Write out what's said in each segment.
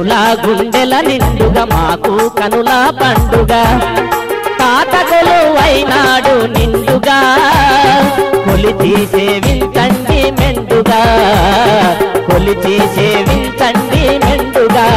జనుల గుండెల నిండుగా మాకు కనుల పండుగ తాతకులు అయినాడు నిండుగా కొలిచి సేవించండి మెండుగా కొలిచి సేవించండి మెండుగా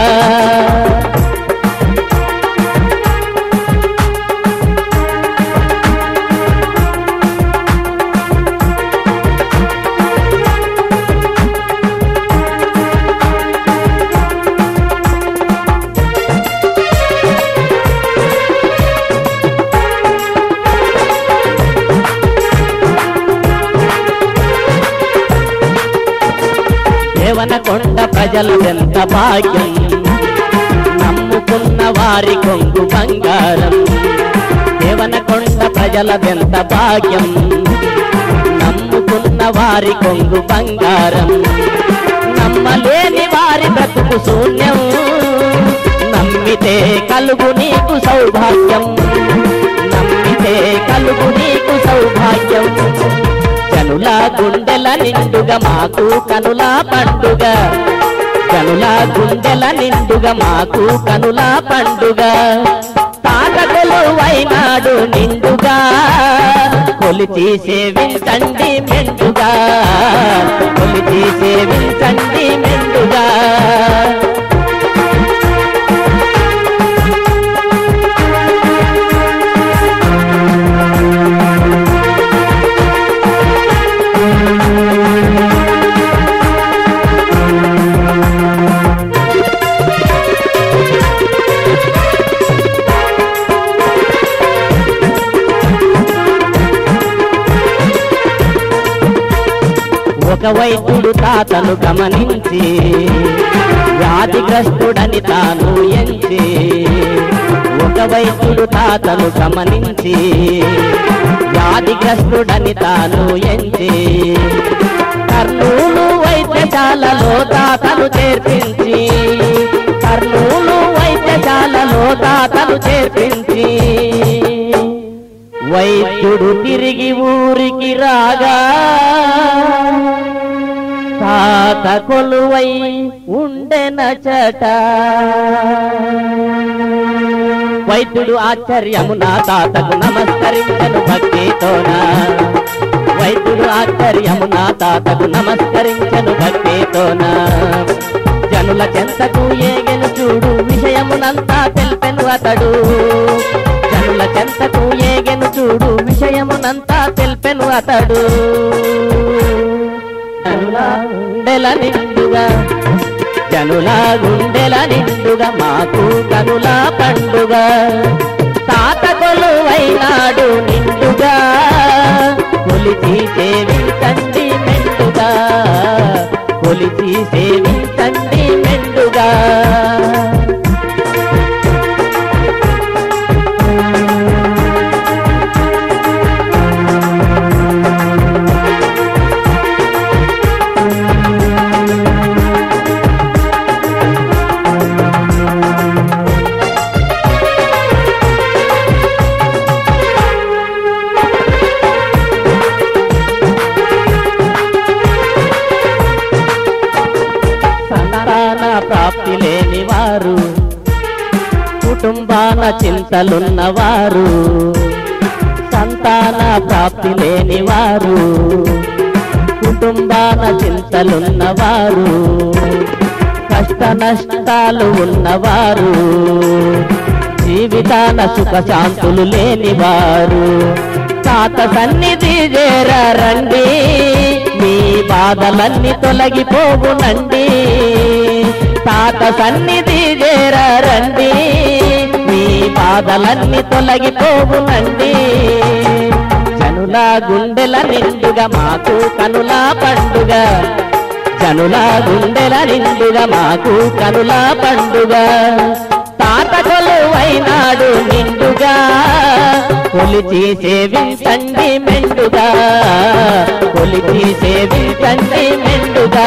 దేవనకొండ ప్రజలదెంత భాగ్యం నమ్ముకున్న వారి కొంగు బంగారం దేవనకొండ ప్రజలదెంత భాగ్యం నమ్ముకున్న వారి కొంగు బంగారం నమ్మలేని వారి బ్రతుకు శూన్యం నమ్మితే కలుగు నీకు సౌభాగ్యం నమ్మితే కలుగు నీకు సౌభాగ్యం జనుల గుండెల నిండుగా మాకు కనుల పండుగ జనుల గుండెల నిండుగా మాకు కనుల పండుగ తాగకులు వైనాడు నిండుగా కొలిచి సేవించండి మెండుగా కొలిచి సేవించండి మెండుగా ఒక వైద్యుడు తాతను గమనించి వ్యాధిగ్రస్తుడని తాను ఎంచి ఒక వైద్యుడు తాతను గమనించి వ్యాధిగ్రస్తుడని తాను ఎంచి కర్నూలు వైద్యశాలలో తాతను చేర్పించి కర్నూలు వైద్యశాలలో తాతను చేర్పించి వైద్యుడు తిరిగి ఊరికి రాగా తాత కొలువై ఉండెనచట వైద్యుడు ఆశ్చర్యమున తాతకు నమస్కరించను భక్తితోన వైద్యుడు ఆశ్చర్యమున తాతకు నమస్కరించను భక్తితోన జనుల చెంతకు ఏగెను చూడు విషయమునంతా తెలిపెను అతడు జనుల చెంతకు ఏగెను చూడు విషయమునంతా తెలిపెను అతడు జనుల గుండెల నిండుగా జనుల గుండెల నిండుగా మాకు కనుల పండుగ తాత కొలువైనాడు నిండుగా కొలిచి సేవించండి మెండుగా కొలిచి సేవించండి మెండుగా సంతాన ప్రాప్తి లేని వారు కుటుంబాన చింతలున్నవారు సంతాన ప్రాప్తి లేని వారు కుటుంబాన చింతలున్నవారు కష్ట నష్టాలు ఉన్నవారు జీవితాన సుఖ శాంతులు లేనివారు తాత సన్నిధి చేరారండి మీ బాధలన్నీ తొలగిపోవునండి తాత సన్నిధి చేరారండి మీ బాధలన్నీ తొలగిపోవునండి జనుల గుండెల నిండుగా మాకు కనుల పండుగ జనుల గుండెల నిండుగా మాకు కనుల పండుగ తాత కొలువైనాడు నిండుగా కొలిచి సేవించండి మెండుగా కొలిచి సేవించండి మెండుగా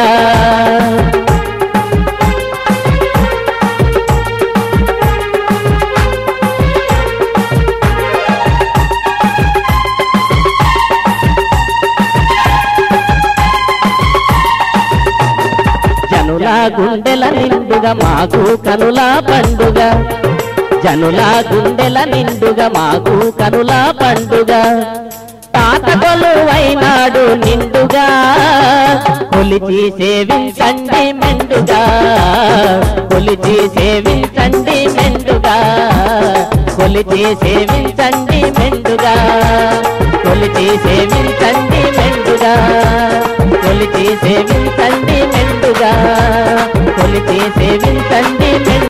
జనుల గుండెల నిండుగా మాకు కనుల పండుగ జనుల గుండెల నిండుగా మాకు కనుల పండుగ తాత కొలువైనాడు నిండుగా కొలిచి సేవించండి మెండుగా కొలిచి సేవించండి మెండుగా కొలిచి సేవించండి మెండుగా కొలిచి సేవించండి మెండుగా కొలిచి సేవించండి మెండుగా కొలిచి సేవించండి మెండు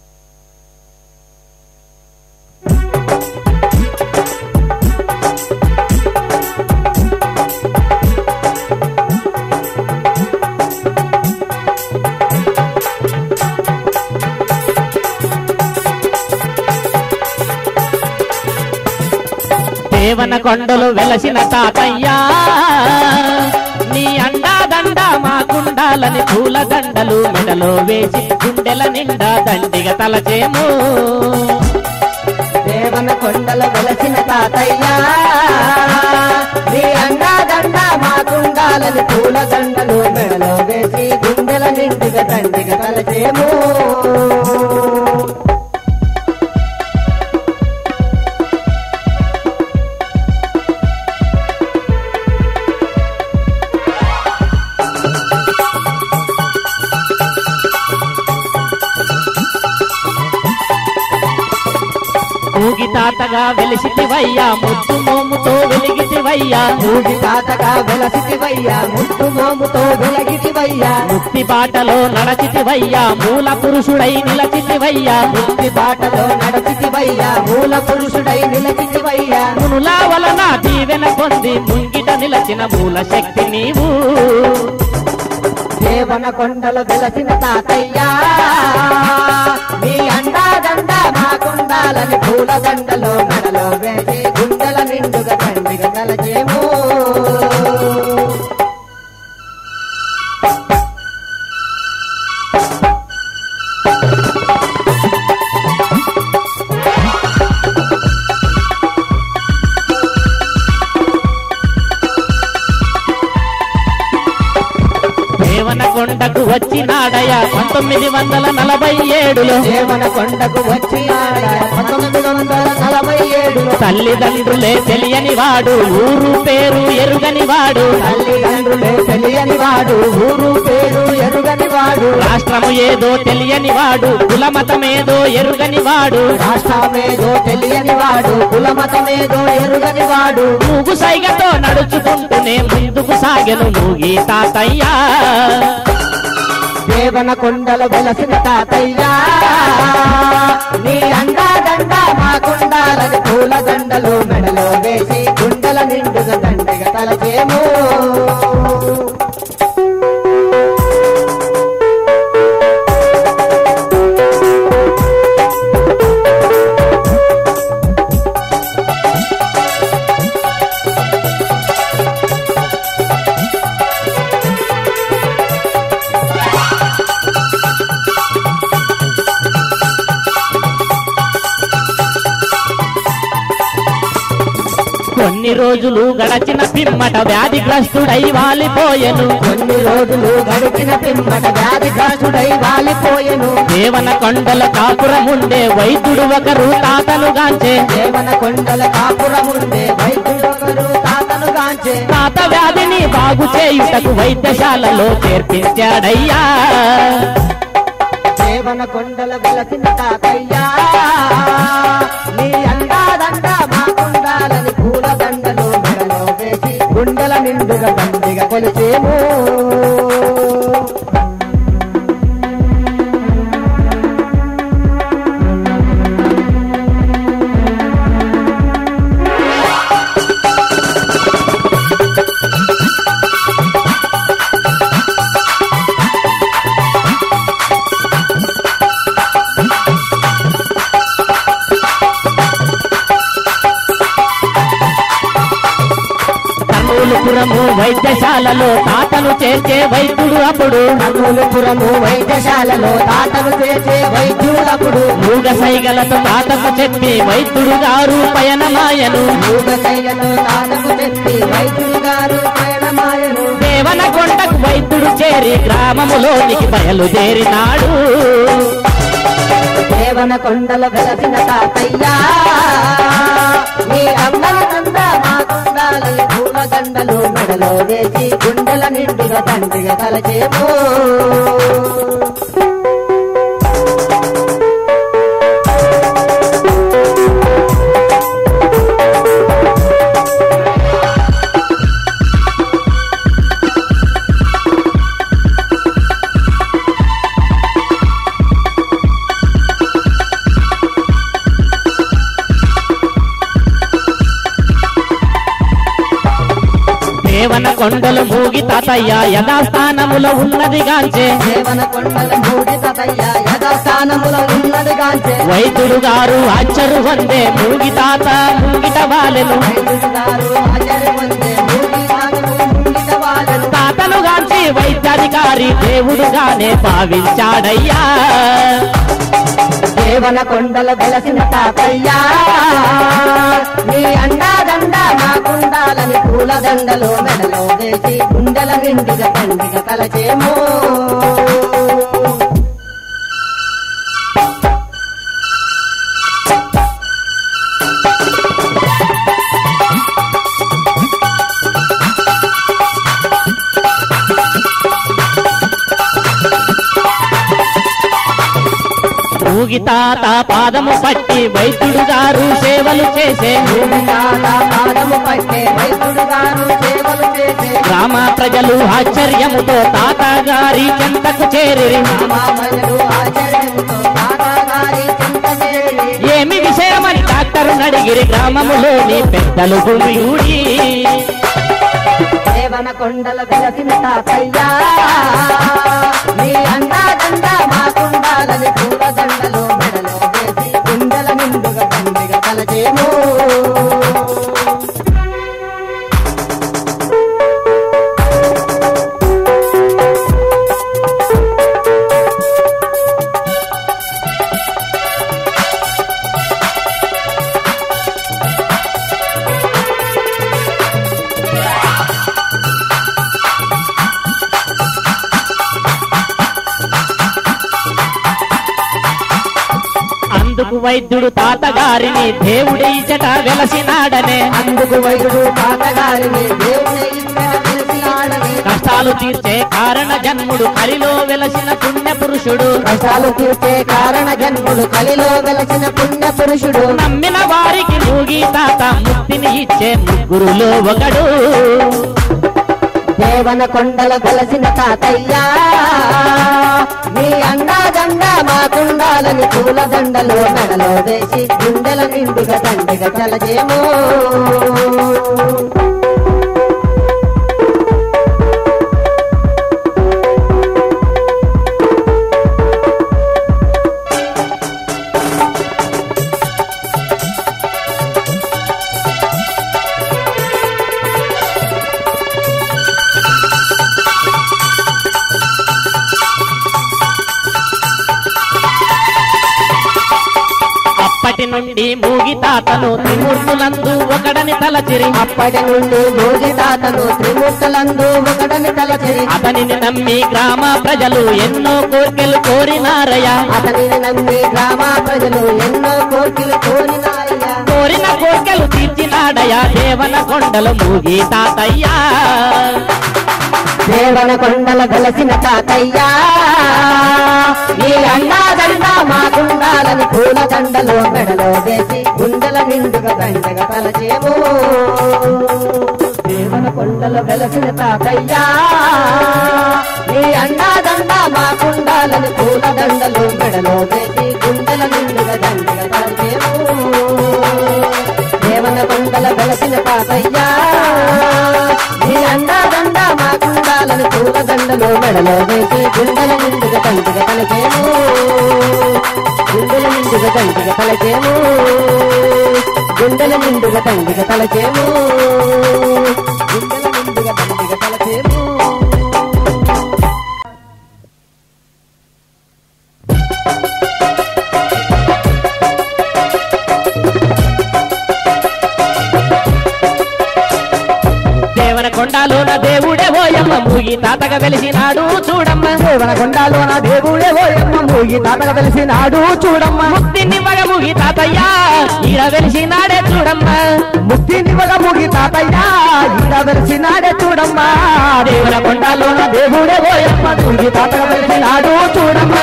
దేవన కొండలు వెలసిన తాతయ్యా నీ అండాదండ మాకుండాలని పూల దండలు మెడలో వేసి గుండెల నిండా దండిగా తలచేము దేవన కొండల వెలసిన తాతయ్య నీ అండా దండ మాకుండాలని పూల దండలు మెడలో వేసి గుండెల నిండుగా దండిగా తలచేము ఊగి తాతగా వెలిసిటివయ్యా ముద్దు మోముతో వెలిగితివయ్యా ఊగి తాతగా వెలసిటివయ్యా ముట్టు మోముతో వెలగిటివయ్యా ముక్తి బాటలో నడచితివయ్యా మూల పురుషుడై నిలచితివయ్యా ముక్తి బాటలో నడచితివయ్యా మూల పురుషుడై నిలచితివయ్యా మునులా వలన దీవెన పొంది ముంగిట నిలచిన మూల శక్తి నీవు దేవన కొండల వెలసిన తాతయ్యా నీ అండా దండ మాకుండాలని పూల దండలో మెడలో వేసి గుండెల నిండుగా తండ్రిగా తలచేము దేవన కొండకు వచ్చినాడయా పంతొమ్మిది వందల నలభై ఏడులో దేవన కొండకు వచ్చి ఆడ పంతొమ్మిది వందల నలభై ఏడులో తల్లిదండ్రులే తెలియని వాడు ఊరు పేరు ఎరుగని వాడు తల్లిదండ్రులే తెలియని వాడు ఊరు పేరు ఎరుగని వాడు రాష్ట్రము ఏదో తెలియని వాడు కులమతమేదో ఎరుగని వాడు రాష్ట్రమేదో తెలియని వాడు కులమతమేదో ఎరుగని వాడు మూగు సైగతో నడుచుకుంటూనే ముందుకు సాగెను మూగి తాతయ్యా దేవన కొండల వెలసిన తాతయ్యా నీ అండా దండ మా కుండాలని పూల దండలు మెడలో వేసి గుండెల నిండుగా దండిగా తలచేము కొన్ని రోజులు గడచిన పిమ్మట వ్యాధిగ్రస్తుడై వాలిపోయెను కొన్ని రోజులు గడిచిన పిమ్మట వ్యాధిగ్రస్తుడై వాలిపోయెను దేవన కొండల కాపురముండే వైద్యుడు ఒకరు తాతను గాంచే దేవన కొండల కాపురముండే వైద్యుడొకరు తాతను గాంచే తాత వ్యాధిని బాగు చేయుటకు వైద్యశాలలో చేర్పించాడయ్యా దేవన కొండల వెలసిన తాతయ్యా నీ అండా దండ మా కుండాలని పూల దండలు మెడలో వేసి గుండెల నిండుగా దండిగా కొలిచేము కర్నూలుపురము వైద్యశాలలో తాతను చేర్చే వైద్యుడు అప్పుడు కర్నూలుపురము వైద్యశాలలో తాతను చేసే వైద్యులప్పుడు మూగ సైగలతో తాతకు చెప్పి వైద్యుడు గారు పయనమాయను మూగ శైలను తాతకు చెప్పి వైద్యుడు గారు పయనమాయను దేవన కొండకు వైద్య వైద్యుడు చేరి గ్రామములోనికి బయలుదేరినాడు దేవన కొండలు వెలసిన తాతయ్యా నీ అమ్మలంద మా కొండాలి పూల దండలు మెడలో వేసి గుండెల నిండుగా తండ్రిగా తలచేమో దేవన కొండలు మూగి తాతయ్య యథాస్థానములో ఉన్నది గాంచే దేవన కొండలు మూడి తాతయ్యా యథాస్థానములో ఉన్నది గాంచే వైద్యుడు గారు అచ్చరు వందే మూగి తాత మూగిట వాలెను వైద్యుడు గారు ఆచార్య వందే మూడి తాతను మూడిట వాళ్ళను తాతను గాంచి వైద్యాధికారి దేవుడుగానే భావించాడయ్యా దేవన కొండల వెలసిన తాతయ్యా నీ అండాదండ మాకుండాలని పూల దండలు మెడలో వేసి గుండెల నిండుగా తండ్రిగా తలచేమో మూగి తాత పాదము పట్టి వైద్యుడు గారు సేవలు చేసే భూమి తాత పాదము పట్టే వైద్యుడు గారు సేవలు చేసే గ్రామ ప్రజలు ఆశ్చర్యముతో తాత గారి చెంతకు చేరి మామయ్యలు ఆచరణతో తాత గారి చింత చేరి ఏమి విషయమని డాక్టర్ అడిగిరి గ్రామములోని పెద్దలు గుమియూడి దేవన కొండల వెలసిన తాతయ్యా నీ అండాదండ మాకుండాలని పూల దండలు మెడలో వేసి గుండెల నిండుగా తండ్రిగా తలచేమో అందుకు వైద్యుడు తాతగారిని దేవుడి ఇచ్చట వెలసినాడనే అందుకు వైద్యుడు తాతగారిని దేవుని ఇచ్చిన తెలిసినాడని కష్టాలు తీర్చే కారణ జన్ముడు కలిలో వెలసిన పుణ్య పురుషుడు కష్టాలు తీర్చే కారణ జన్ముడు కలిలో వెలసిన పుణ్య పురుషుడు నమ్మిన వారికి మూగి తాత ముక్తిని ఇచ్చే ముగ్గురులో ఒకడు దేవన కొండల వెలసిన తాతయ్యా నీ అండాదండ మాకుండాలని పూల దండలు మెడలో వేసి గుండెల నిండుగా దండగా చలజేమో అప్పటి నుండి మూగి తాతను త్రిమూర్తులందు ఒకడని తలచిరి అప్పటి నుండి భోగి తాతను త్రిమూర్తులందు ఒకడని తలచిరి అతనిని నమ్మి గ్రామ ప్రజలు ఎన్నో కోర్కెలు కోరినారయ్యా అతనిని నమ్మి గ్రామ ప్రజలు ఎన్నో కోర్కెలు కోరినారయ్యా కోరిన కోర్కెలు తీర్చినాడయా దేవన కొండలు మూగి తాతయ్యా దేవన కొండల వెలసిన తాతయ్యా నీ అండాదండ మాకుండాలని పూల దండలో మెడలో వేసి గుండెల నిండుగా దండగా తలచేమో దేవన కొండల వెలసిన తాతయ్యా నీ అండాదండ మాకుండాలని పూల దండలు మెడలో వేసి గుండెల నిండుగా దండగా తలచేమో దేవన కొండల వెలసిన తాతయ్యా నీ అండాదండ మాకుండాలని పూల దండలు మెడలో వేసి గుండెల నిండుగా తంటిగా తలకేమో గుండెల నిండుగా తంటిగా తలకేమో గుండెల నిండుగా తంటిగా తలకేమో గుండెల నిండుగా తంటిగా తలకేమో దేవన కొండలోన దేవుడే ఓయమ్మ మూగి తాతగా వెలిసినాడు చూడమ్మ దేవనకొండలోన దేవుడే ఓయమ్మ మూగి తాతగా తెలిసినాడు చూడమ్మ ముక్తినివ్వగ మూగి తాతయ్య ఈడ వెలిసినాడే చూడమ్మ ముక్తినివ్వగ మూగి తాతయ్య ఈడ వెలిసినాడే చూడమ్మ దేవనకొండలోన దేవుడే ఓయమ్మ మూగి తాతగా తెలిసినాడు చూడమ్మ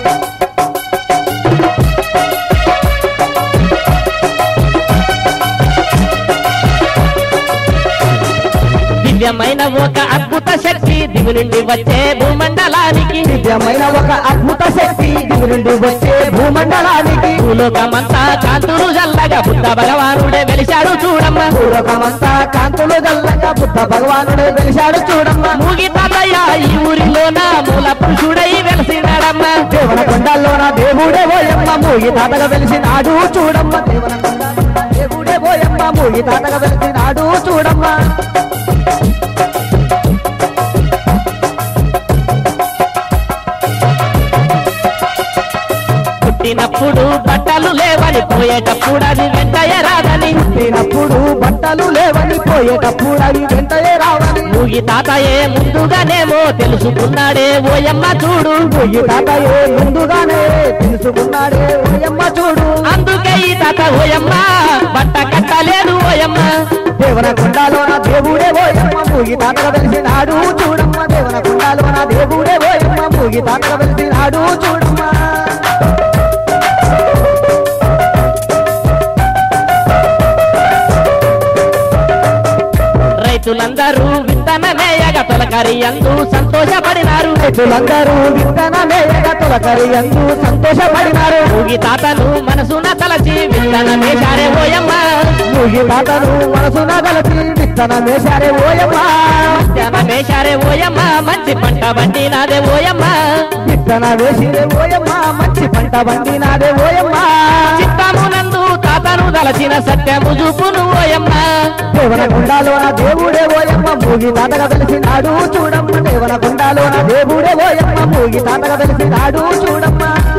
దివ్యమైన ఒక అద్భుత శక్తి దిగు నుండి వచ్చే భూమండలానికి దివ్యమైన ఒక అద్భుత శక్తి దిగు నుండి వచ్చే భూమండలానికి భూలోకమంతా కాంతులు జల్లగా బుద్ధ భగవానుడే వెలిశాడు చూడమ్మ పూర్వకమంతా కాంతులు గల్లగా బుద్ధ భగవానుడు వెలిశాడు చూడమ్మ మూగి తాతయ్య ఈ ఊరిలోన మూల పురుషుడై వెలిసినాడమ్మ దేవనకొండలోన దేవుడే ఓయమ్మ మూగి తాతగా వెలిసినాడు చూడమ్మ దేవనకొండలోన దేవుడే ఓయమ్మ మూగి తాతగా వెలిసినాడు చూడమ్మ పుట్టినప్పుడు బట్టలు లేవని పోయేటప్పుడు అది వెంటయ రాదని పుట్టినప్పుడు బట్టలు లేవని పోయేటప్పుడు అవి వెంటనే రావని మూగి తాతయే ముందుగానేమో తెలుసుకున్నాడే ఓయమ్మ చూడు మూగి తాతయే ముందుగానే తెలుసుకున్నాడే ఓయమ్మ చూడు అందుకే ఈ తాత ఓయమ్మ బట్ట కట్టలేదు ఓయమ్మ దేవనకొండలోన దేవుడే ఓయమ్మ మూగి తాతగా వెలిసినాడు చూడమ్మ దేవనకొండలోన దేవుడే ఓయమ్మ మూగి తాతగా వెలిసినాడు చూడమ్మ రైతులందరూ విత్తనమేయగా తొలకరి అందు సంతోషపడినారు రైతులందరూ విత్తనమేయగా తొలకరి అందు సంతోషపడినారు మూగి తాతను మనసున తలచి విత్తనమేశారే ఓయమ్మ మూగి తాతను మనసున గలచి విత్తనమేశారే ఓయమ్మ విత్తనమేశారే ఓయమ్మ మంచి పంట పండినాదే ఓయమ్మ విత్తన వేసిరే ఓయమ్మ మంచి పంట పండినాడే ఓయమ్మ చిత్తమునందు తాతను దలచిన సత్యము చూపును ఓయమ్మ దేవనకొండలోన దేవుడే ఓయమ్మ మూగి తాతగా వెలిసినాడు చూడమ్మ దేవనకొండలోన దేవుడే ఓయమ్మ మూగి తాతగా వెలిసినాడు చూడమ్మ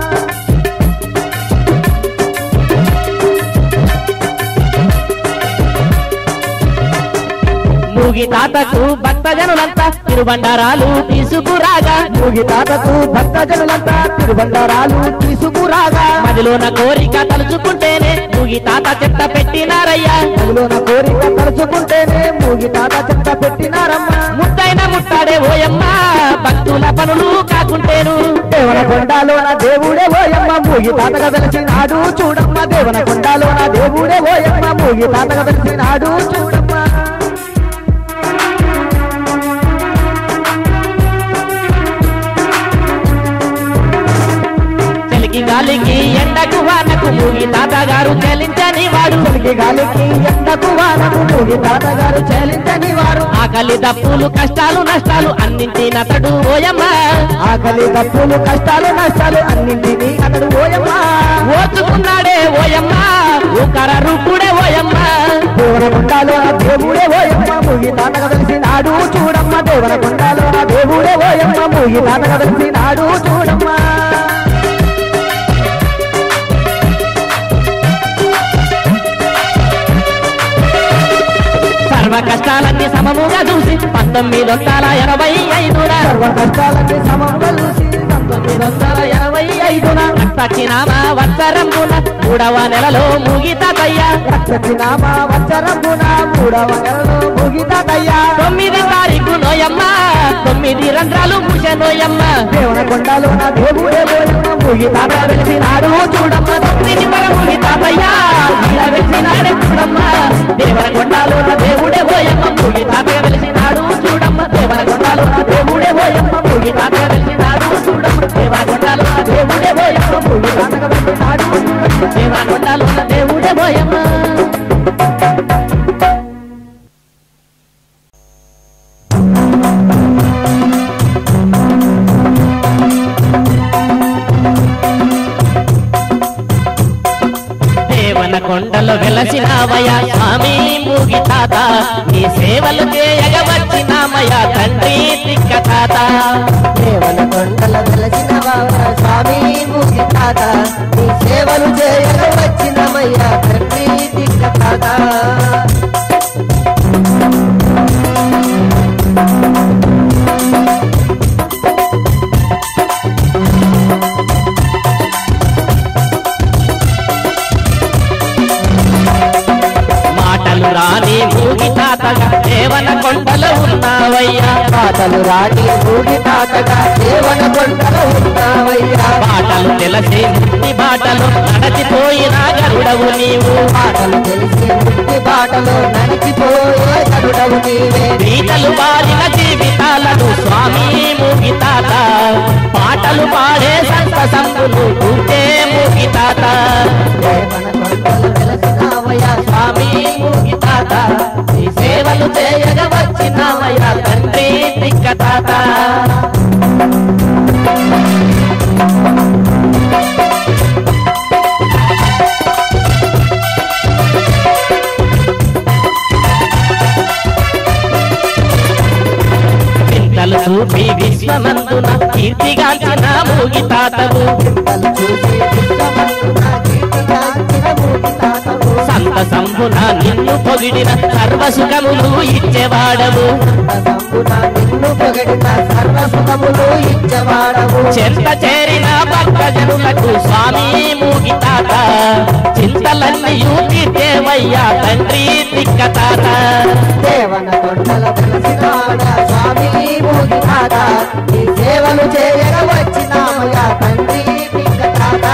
మూగి తాతకు భక్తజనులంతా తిరుబండారాలు తీసుకురాగా మూగి తాతకు భక్తజనులంతా తిరుబండారాలు తీసుకురాగా మదిలోన కోరిక తలుచుకుంటేనే మూగి తాత చెట్ట పెట్టినారయ్యా అందులోన కోరిక తలుచుకుంటేనే మూగి తాత చెత్త పెట్టినారమ్మ ముద్దైన ముట్టాడే ఓయమ్మ భక్తుల పనులు కాకుంటేను దేవనకొండలోన దేవుడే ఓయమ్మ మూగి తాతగా వెలిసినాడు చూడమ్మ దేవనకొండలోన దేవుడే ఓయమ్మ మూగి తాతగా వెలిసినాడు చూడమ్మ చలికి గాలికి ఎండకు వానకు మూగి తాతగారు చెలించని వాడు చలికి గాలికి ఎండకు వానకు మూగి తాతగారు చెలించని వారు ఆకలి దప్పులు కష్టాలు నష్టాలు అన్నింటినతడు ఓయమ్మ ఆకలి తప్పులు కష్టాలు నష్టాలు అన్నింటినీ అతడు ఓయమ్మ ఓచుకున్నాడే ఓయమ్మ ఊకర రూపుడే ఓయమ్మ దేవనకొండలోన దేవుడే ఓయమ్మ మూగి తాతగా వెలిసినాడు చూడమ్మ దేవనకొండలోన దేవుడే ఓయమ్మ మూగి తాతగా వెలిసినాడు చూడమ్మ సర్వ కష్టాలన్నీ సమముగా చూసి పంతొమ్మిది వందల ఎనభై ఐదున సర్వ కష్టాలన్నీ సమంగా చూసి పంతొమ్మిది వందల ఎనభై ఐదున సచ్చినామ వత్సరంబున మూడవ నెలలో మూగి తాతయ్య రక్షినామ వచ్చరంబున మూడవ నెలలో ముగితయ్య తొమ్మిది తారీఖు నోయమ్మ తొమ్మిది రంధ్రాలు ముషనోయమ్మ దేవనకొండలోన దేవుడే ఓయమ్మ ముగి తాత వెలిసినాడు చూడమ్మ తొమ్మిది పగ మూగి తాతయ్య ఇలా వెలిసినాడే చూడమ్మ దేవరకొండలోన దేవుడే ఓయమ్మ మూగి తాతయ్య వెలిసినాడు చూడమ్మ దేవరకొండలోన దేవుడే ఓయమ్మ మూగి తాతయ్య వెలిసినాడు చూడమ్మ దేవరకొండలోన దేవుడే ఓయమ్మ మూగి తాతయ్య వెలిసినాడు దేవరకొండలోన దేవుడే ఓయమ్మ దేవన కొండలు వెలసినావయ స్వామి మూగి తాత నీ సేవలు చేయగ వచ్చినామయ తండ్రి తిక్క తాత దేవనకొండల వెలసిన స్వామి ముగి తాత నీ సేవలు చేయక వచ్చినమయ్యా తండ్రి దిక్క తాత దేవన కొండలో ఉన్నావయ్యా పాటలు రాని మూడి తాతగా దేవన కొండలు ఉన్నావయ్యా బాటలు తెలిసి ముక్తి బాటలు నడచిపోయిన గరుడవు నీవు పాటలు తెలిసి ముక్తి బాటలో నడిచిపోయే కరుడవు నీవే బీటలు బాలిన జీవితాలను స్వామి మూగితాత పాటలు పాడే సంత సంబులు ఉంటే మూగితాత దేవన కొండలు వెలసినావయ్యా స్వామి మూగితాత ఈ సేవలు చేయగ వచ్చినామయ్యా తండ్రి తిక్కతాత చింతలు చూపి విశ్వమందున కీర్తిగాంచిన మూగితాతవు చింతలు చూసి విశ్వమందున కీర్తిగాంచిన మూడి తాతవు సంత సంబున నిన్ను పొగిడిన సర్వసుఖములు ఇచ్చేవాడవు సంబున నిన్ను పొగడిన సర్వ సుఖములు ఇచ్చవాడవు చెంత చేరిన భక్త జనులకు స్వామి మూగితాత చింతలన్నీయు తీర్చేవయ్యా తండ్రి తిక్కతాత దేవన కొండల వెలసినాడ స్వామి మూగి తాత ఈ సేవలు చేయగా వచ్చినామయ్యా తండ్రి పిక్క తాత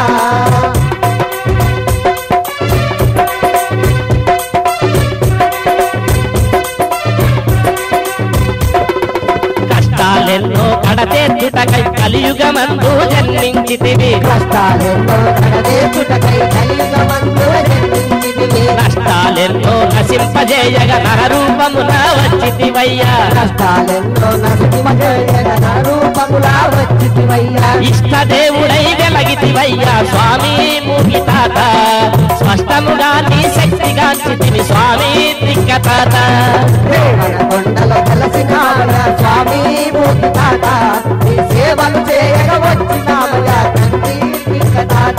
కష్టాలెన్నో కడతెత్తుటకై కలియుగమందు జన్మించితివి కష్టాలెన్నో కడదేచుటకై కలియుగమందు జన్మించితివి. నష్టాలెన్నో నశింపజేయగ నరరూపమున వచ్చితివయ్యా కష్టాలెన్నో నరసింహజయగన రూపములా వచ్చితివయ్యా ఇష్టదేవుడై వెలగితివయ్యా స్వామి మూగితాత స్పష్టముగా నీ శక్తిగాంచితివి స్వామి తిక్కతాత దేవన కొండల వెలసినాడ స్వామి మూగి తాత ఈ సేవలు చేయగా వచ్చినామయ్యా తండ్రి పిక్క తాత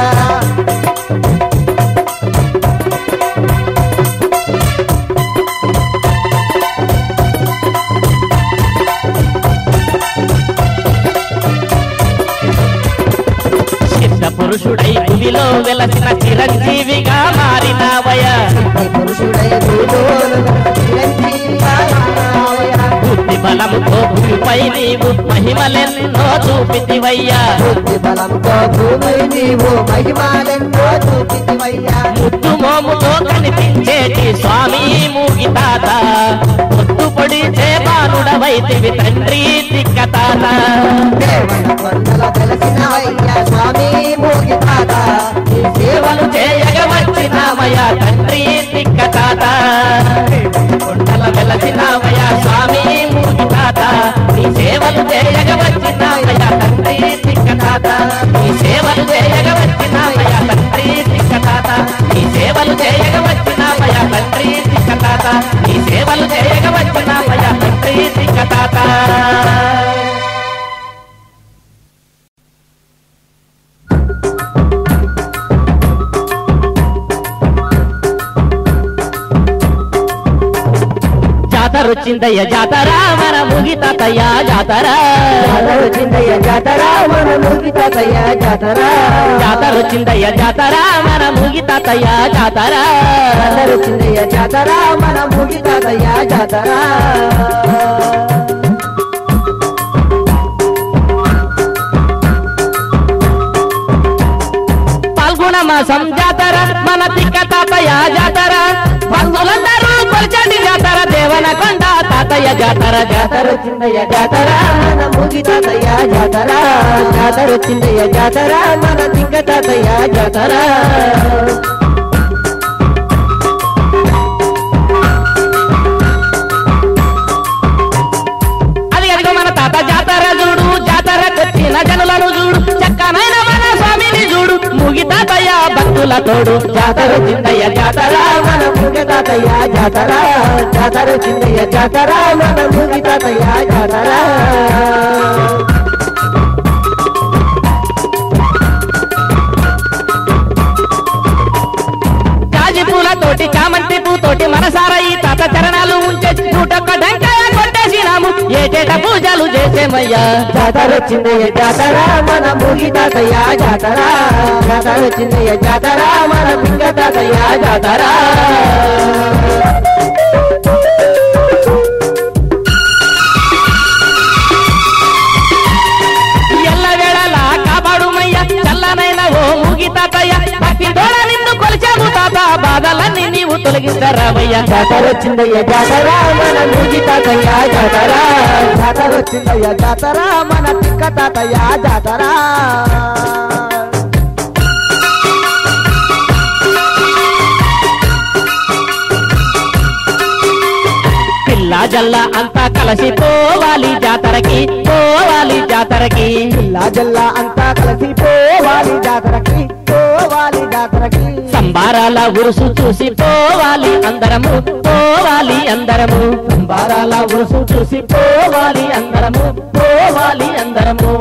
సిద్ధ పురుషుడై భూమిలో వెలసిన చిరంజీవిగా మారినావయ్యా ఈ పురుషుడై భూలోనుగా చిరంజీవిగా ఉన్నావయ్యా. బుద్ధి బలముతో భూమిపై నీవు మహిమలెన్నో చూపితివయ్యా బుద్ధి బలంతో భూమి నీవు మహిమాలెన్నో చూపితివయ్యా ముద్దు మోముతో కనిపించేటి స్వామి మూగితాత ముద్దు పొడిచే బాలుడవైతివి తండ్రి తిక్కతాత దేవన కొండల వెలసినవయ్యా స్వామి మూగి తాత ఈ సేవలు సేవలు చేయగ వచ్చినామయ్యా తండ్రి తిక్కతాత కొండల వెలసినామయ్యా స్వామి మూగితాత నీ సేవలు చేయగ వచ్చినామయ్యా తండ్రి తిక్కతాత నీ సేవలు చేయగ వచ్చినామయ్యా తండ్రి తిక్కతాత నీ సేవలు చేయగ వచ్చినామయ్యా తండ్రి తిక్కతాత నీ సేవలు చేయగ వచ్చినామయ్యా తండ్రి తిక్కతాత జాతర వచ్చిందయ్య జాతర మన ముగితాతయ్య జాతర జాతర వచ్చిందయ్యా జాతర మన మూగి తాతయ్య జాతర జాతర వచ్చిందయ్య జాతర మన ముగితాతయ్య జాతర జాతర వచ్చిందయ్యా జాతర మన మూగి తాతయ్య జాతర పాల్గొన మాసం జాతర మన తిక్క తాతయ్య జాతర బంధువులందరూ కొలిచండి జాతర దేవన కొండ తాతయ్య జాతర జాతర జాతర వచ్చిందయ్యా జాతర మన మూగి తాతయ్య జాతర జాతర వచ్చిందయ్యా జాతర మన తింగ తాతయ్య జాతర అది అదిగో మన తాత జాతర చూడు జాతరకొచ్చిన జనులను చూడు చక్కనైన మన స్వామిని చూడు ముగి తాతయ్య భక్తుల తోడు జాతర వచ్చిందయ్య జాతర మన మూగి తాతయ్య జాతర జాతర వచ్చిందయ్యా జాతర మన మూగి తాతయ్య జాతర జాజి పూలతోటి చామంతి పూతోటి మనసార ఈ తాత చరణాలు ఉంచే నూటొక్క టెంకాయ కొట్టేసినాము ఏటేట పూజలు చేసేమయ్యా జాతర వచ్చిందయ్య జాతర మన మూగి తాతయ్య జాతర జాతర వచ్చిందయ్య జాతర మన పింగ తాతయ్య జాతర తొలగిస్తారావయ్యా జాతర వచ్చిందయ్య జాతర మన మూజి తాతయ్య జాతర జాతర వచ్చిందయ్య జాతర మన తిక్క తాతయ్య జాతర పిల్ల జల్ల అంతా కలిసి పోవాలి జాతరకి పోవాలి జాతరకి జిల్లా జిల్లా అంతా కలిసి పోవాలి జాతరకి పోవాలి జాతరకి సంబారాల ఉరుసు చూసి పోవాలి అందరము పోవాలి అందరము సంబారాల ఉరుసు చూసి పోవాలి అందరము పోవాలి అందరము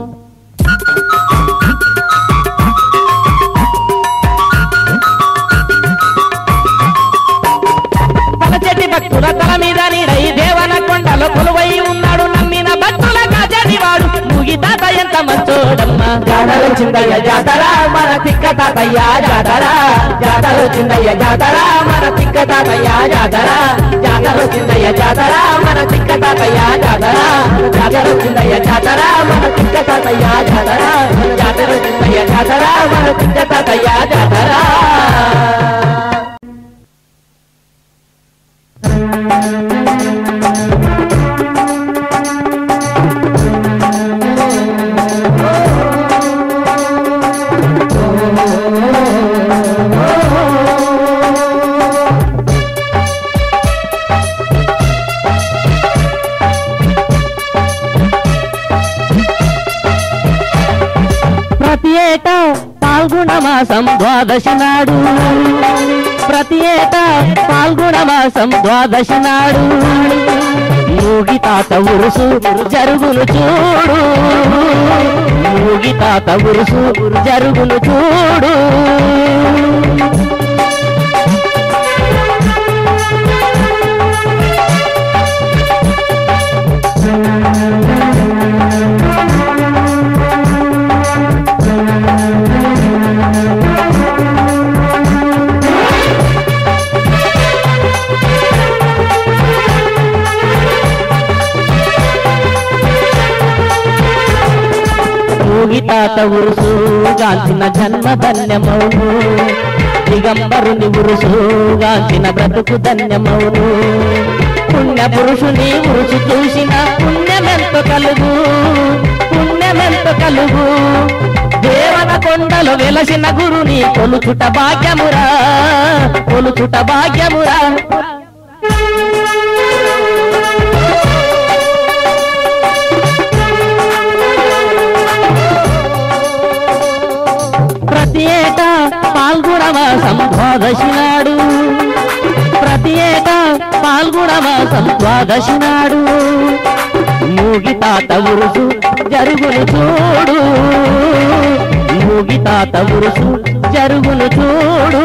పలచెట్టి భక్తుల తల మీద నీడై దేవన కొండలో కొలువై ఉన్నాడు నమ్మిన భక్తుల కాజని వాడు ముగి తాత ఎంత మంచోడమ్మా జాతర వచ్చిందయ్య జాతర మన తిక్క తాతయ్య జాతర జాతర వచ్చిందయ్య జాతర మన తిక్క తాతయ్య జాతర జాతర వచ్చిందయ్య జాతర మన తిక్క తాతయ్య జాతర జాతర వచ్చిందయ్య జాతర మన తిక్క తాతయ్య జాతర జాతర వచ్చిందయ్య జాతర మన తిక్క తాతయ్య జాతర ప్రతి ఏటా పాల్గొన మాసం ద్వాదశి నాడు ప్రతి ఏటా పాల్గొన మాసం ద్వాదశి నాడు మూగి తాత ఉరుసు జరుగును చూడు మూగి తాత ఉరుసు జరుగును చూడు మూగి తాత ఉరుసు గాంచిన జన్మ ధన్యమౌను దిగంబరుని ఉరుసు గాంచిన బ్రతుకు ధన్యమౌను పుణ్య పురుషుని ఉరుసు చూసిన పుణ్యమెంత కలుగు పుణ్యమెంత కలుగు దేవన కొండలు వెలసిన గురుని కొలుచుట భాగ్యమురా కొలుచుట భాగ్యమురా ప్రతి ఏటా పాల్గొన మాసం ద్వాదశి నాడు ప్రతి ఏటా పాల్గొన మాసం ద్వాదశి నాడు మూగి తాత ఉరుసు జరుగును చూడు మూగి తాత ఉరుసు జరుగును చూడు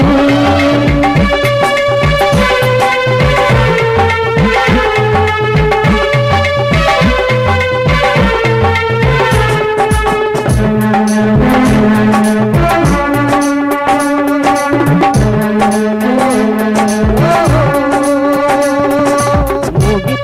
మూగి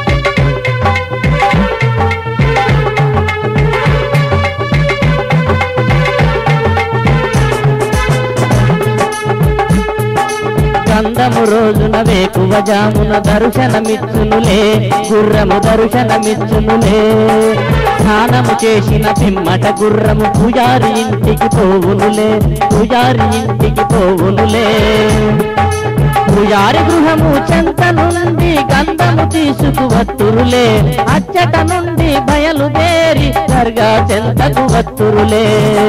గంధము రోజున వేకువ జామున దర్శనమిచ్చునులే గుర్రము దర్శనమిచ్చునులే స్నానము చేసిన పిమ్మట గుర్రము పూజారి ఇంటికి పోవునులే పూజారి ఇంటికి పోవునులే పూజారి గృహము చెంత నుండి గంధము తీసుకువత్తురులే అచ్చట నుండి బయలుదేరి దర్గా చెంతకు వత్తురులే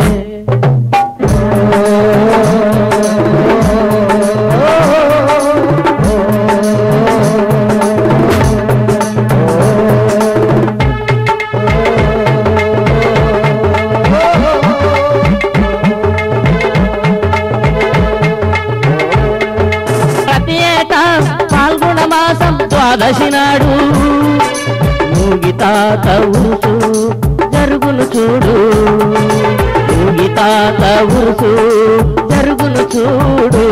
ప్రతి ఏటా పాల్గొన మాసం ద్వాదశి నాడు మూగి తాత ఉరుసు జరుగును చూడు మూగి తాత ఉరుసు జరుగును చూడు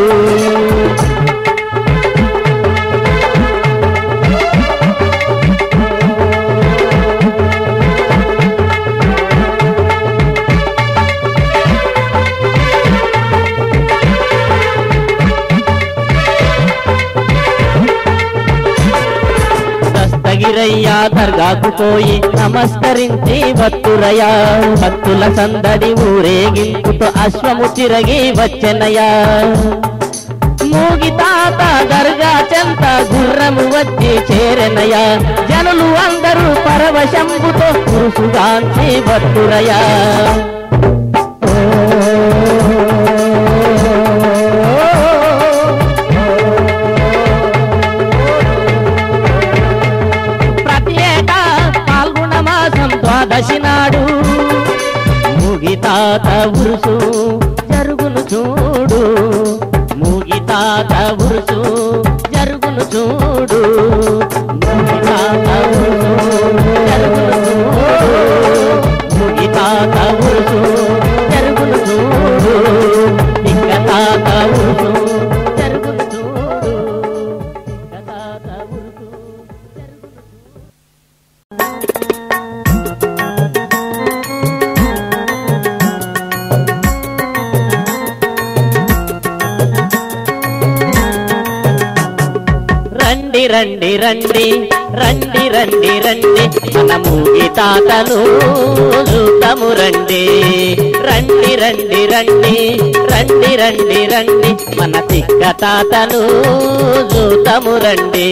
వీరయ్య దర్గాకు పోయి నమస్కరించి వత్తురయ్యా భక్తుల సందడి ఊరేగింపుతో అశ్వము తిరగి వచ్చెనయ్యా మూగి తాత దర్గా చెంత గుర్రము వచ్చి చేరెనయ్యా జనులు అందరూ పరవశంబుతో కురుసుగాంచి వత్తురయ్యా ప్రతి ఏటా పాల్గొన మాసం ద్వాదశి నాడు ముగితాత ఉరుసు జరుగును చూడు ముగితాత ఉరుసు జరుగును చూడు ముగితాత ఉరుసు జరుగును చూడు ముగితాత ఉరుసు జరుగును చూడు ఇక తాత ఉరుసు జరుగును చూడు ఇక తాత ఉరుసు జరుగును రండి రండి రండి రండి రండి రండి మనము ఈ తాతను చూద్దాము రండి రండి రండి రండి రండి రండి రండి మన తిక్క తాతను చూద్దాము రండి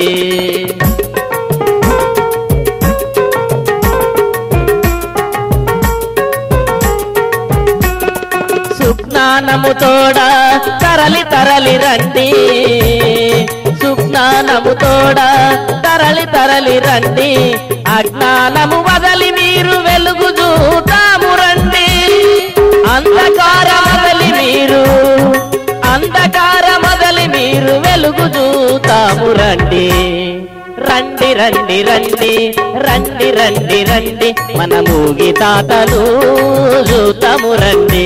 సుజ్ఞానము తోడ తరలి తరలి రండి సుజ్ఞానము తోడ తరలి తరలి రండి అజ్ఞానము వదలి మీరు వెలుగు చూతాము రండి అంధకార మొదలి మీరు అంధకార మొదలి మీరు వెలుగు చూతాము రండి రండి రండి రండి రండి రండి రండి మన మూగి తాతలు చూతాము రండి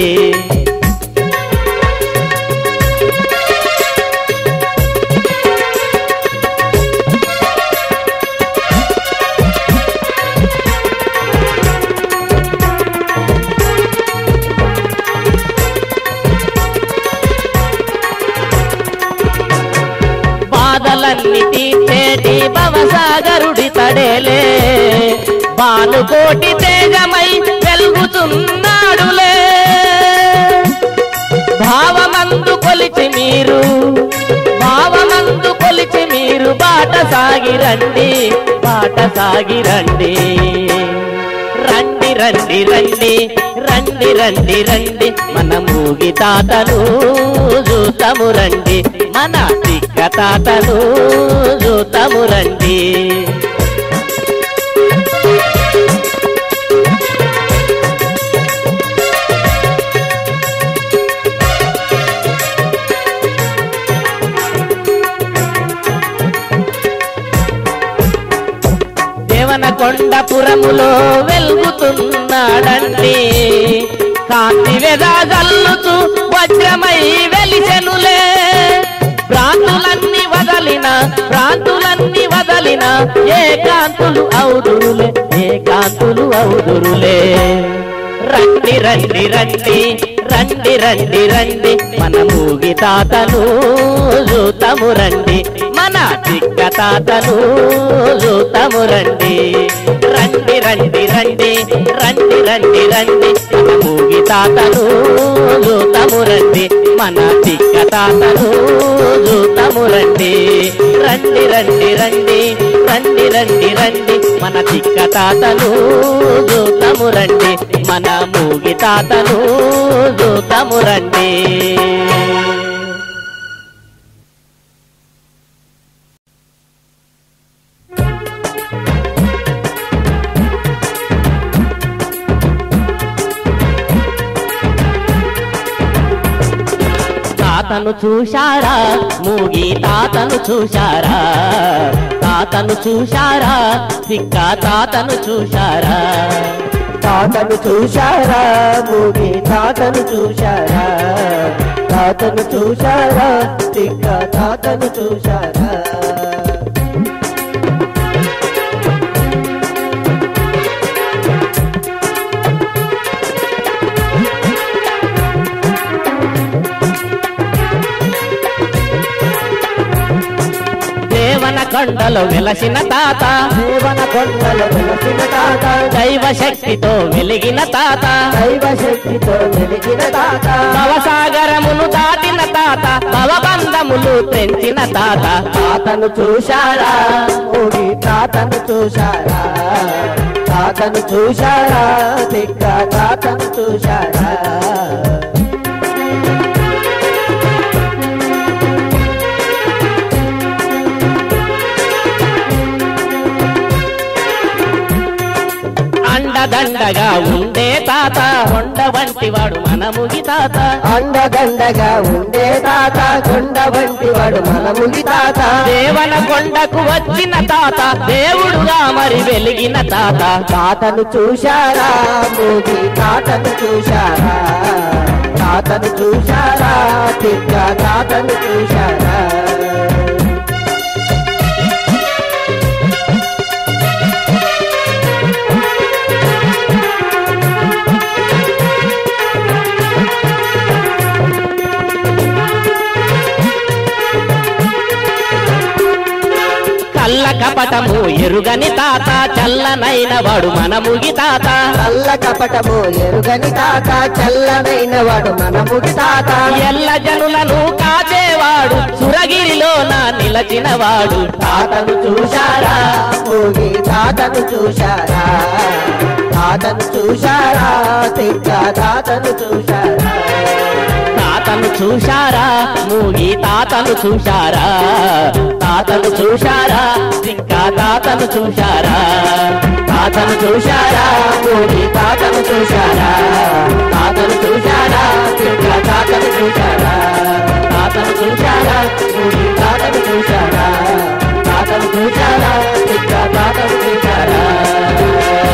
బాధలన్నీ తీర్చేటి భవసాగరుడి తడేలే బాలుకోటి తేజమై వెలుగుతున్నాడులే భావమందు కొలిచి మీరు భావమందు కొలిచి మీరు బాట సాగి రండి బాట సాగి రండి రండి రండి రండి రండి రండి రండి మన మూగి తాతను చూతము రండి మన తిక్క తాతను చూతము రండి దేవనకొండపురములో వెలుగుతున్నాడండి కాంతి వెదాజల్లుతూ వజ్రమై వెలిచెనులే భ్రాంతులన్నీ వదలిన భ్రాంతులన్నీ వదలిన ఏ కాంతులు అవుదురులే ఏ కాంతులు అవుదురులే రండి రండి రండి రండి రండి రండి మన మూగి తాతను చూతము రండి మన చిక్క తాతను చూతము రండి రండి రండి రండి రండి రండి రండి మన మూగి తాతను చూతము రండి మన చిక్క తాతను చూతము రండి రండి రండి రండి రండి రండి రండి మన చిక్క తాతను చూతము రండి మన మూగి తాతను చూతము రండి తాతను చూశారా మూగి తాతను చూశారా తాతను చూశారా సిక్క తాతను చూశారా తాతను చూశారా మూగి తాతను చూశారా తాతను చూశారా తిక్క తాతను చూశారా కొండలో వెలసిన తాత దేవన కొండలు వెలసిన తాత దైవ శక్తితో వెలిగిన తాత దైవ శక్తితో వెలిగిన తాత భవసాగరమును దాటిన తాత భవబంధములు తెంచిన తాత తాతను చూశారా ఓడి తాతను చూశారా తాతను చూశారా తిక్క తాతను చూశారా అండదండగా ఉండే తాత కొండ వంటి వాడు మనముగి తాత అండదండగా ఉండే తాత కొండ వంటి వాడు మనముగి తాత దేవన కొండకు వచ్చిన తాత దేవుడుగా మరి వెలిగిన తాత తాతను చూశారా మోగి తాతను చూశారా తాతను చూశారా తిక్క తాతను చూశారా కళ్ళ కపటము ఎరుగని తాత చల్లనైన వాడు మనముగి తాత చల్ల కపటము ఎరుగని తాత చల్లనైన వాడు మనముగి తాత ఎల్ల జనులను కాచేవాడు సురగిరిలోన నిలచిన వాడు తాతను చూశారా మోగి తాతను చూశారా తాతను చూశారా తిక్క తాతను చూశారా తాతను చూశారా మూగి తాతను చూశారా తాతను చూశారా ఇంకా తాతను చూశారా తాతను చూశారా మూగి తాతను చూశారా తాతను చూశారా ఇంకా తాతను చూశారా తాతను చూశారా మూగి తాతను చూశారా తాతను చూశారా ఇంకా తాతను చూశారా